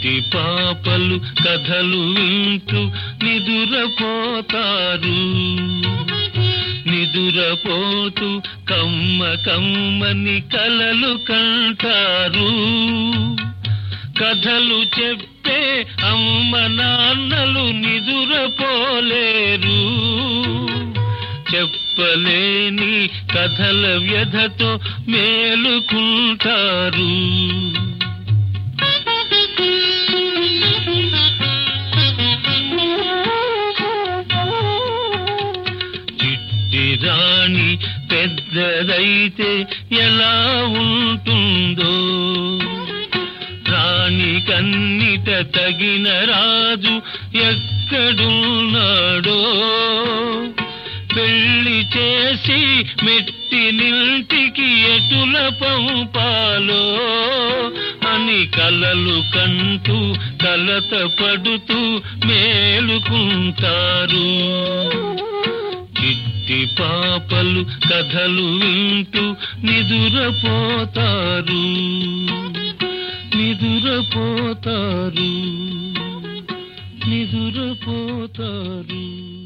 చిట్టి పాపలు కథలు వింటూ నిదురపోతారు నిదురపోతూ కమ్మ కమ్మని కలలు కంటారు కథలు చెప్పే అమ్మ నాన్నలు నిదురపోలేరు చెప్పలేని కథల వ్యధతో మేలుకుంటారు చిట్టి రాణి పెద్దదైతే ఎలా ఉంటుందో రాణి కన్నిట తగిన రాజు ఎక్కడున్నాడో పెళ్లి చేసి మెట్టి నింటికి ఎటుల పంపాలో అని కలలు కంటూ కలత పడుతూ మేలుకుంటారు చిట్టి పాపలు కథలు వింటూ నిదురపోతారు నిదురపోతారు నిదురపోతారు